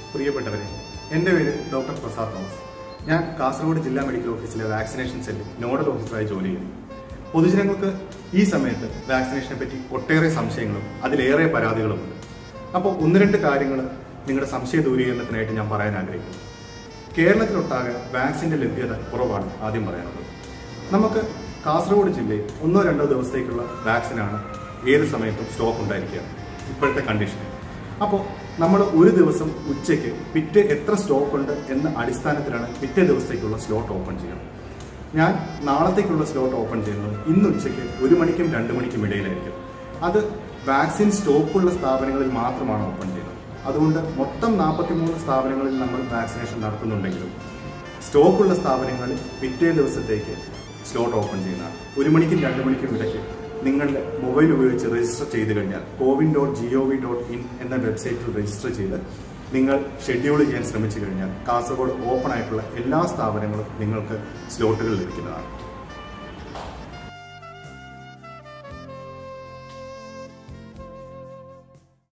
പ്രിയപ്പെട്ടവരെ എൻ്റെ പേര് ഡോക്ടർ പ്രസാദ് തോമസ് ഞാൻ കാസർഗോഡ് ജില്ലാ മെഡിക്കൽ ഓഫീസിലെ വാക്സിനേഷൻ സെല്ലിൽ നോഡൽ ഓഫീസറായി ജോലി ചെയ്യുന്നു പൊതുജനങ്ങൾക്ക് ഈ സമയത്ത് വാക്സിനേഷനെ പറ്റി ഒട്ടേറെ സംശയങ്ങളും അതിലേറെ പരാതികളുമുണ്ട് അപ്പോൾ ഒന്ന് രണ്ട് കാര്യങ്ങൾ നിങ്ങളുടെ സംശയ ദൂരീകരണത്തിനായിട്ട് ഞാൻ പറയാൻ ആഗ്രഹിക്കുന്നു കേരളത്തിലൊട്ടാകെ വാക്സിൻ്റെ ലഭ്യത കുറവാണ് ആദ്യം പറയാനുള്ളത് നമുക്ക് കാസർഗോഡ് ജില്ലയിൽ ഒന്നോ രണ്ടോ ദിവസത്തേക്കുള്ള വാക്സിനാണ് ഏത് സമയത്തും സ്റ്റോക്ക് ഉണ്ടായിരിക്കുക ഇപ്പോഴത്തെ കണ്ടീഷൻ അപ്പോൾ നമ്മൾ ഒരു ദിവസം ഉച്ചയ്ക്ക് പിറ്റേ എത്ര സ്റ്റോക്ക് ഉണ്ട് എന്ന അടിസ്ഥാനത്തിലാണ് പിറ്റേ ദിവസത്തേക്കുള്ള സ്ലോട്ട് ഓപ്പൺ ചെയ്യുന്നത് ഞാൻ നാളത്തേക്കുള്ള സ്ലോട്ട് ഓപ്പൺ ചെയ്യുന്നത് ഇന്ന് ഉച്ചയ്ക്ക് ഒരു മണിക്കും രണ്ട് മണിക്കും ഇടയിലായിരിക്കും അത് വാക്സിൻ സ്റ്റോക്കുള്ള സ്ഥാപനങ്ങളിൽ മാത്രമാണ് ഓപ്പൺ ചെയ്യുന്നത് അതുകൊണ്ട് മൊത്തം നാൽപ്പത്തിമൂന്ന് സ്ഥാപനങ്ങളിൽ നമ്മൾ വാക്സിനേഷൻ നടത്തുന്നുണ്ടെങ്കിലും സ്റ്റോക്കുള്ള സ്ഥാപനങ്ങളിൽ പിറ്റേ ദിവസത്തേക്ക് സ്ലോട്ട് ഓപ്പൺ ചെയ്യുന്നതാണ് ഒരു മണിക്കും രണ്ട് മണിക്കും ഇടയ്ക്ക് നിങ്ങളുടെ മൊബൈൽ ഉപയോഗിച്ച് രജിസ്റ്റർ ചെയ്ത് കഴിഞ്ഞാൽ CoWIN dot G O V dot in എന്ന വെബ്സൈറ്റിൽ രജിസ്റ്റർ ചെയ്ത് നിങ്ങൾ ഷെഡ്യൂൾ ചെയ്യാൻ ശ്രമിച്ചു കഴിഞ്ഞാൽ കാസർഗോഡ് ഓപ്പൺ ആയിട്ടുള്ള എല്ലാ സ്ഥാപനങ്ങളും നിങ്ങൾക്ക് സ്ലോട്ടുകൾ ലഭിക്കുന്നതാണ്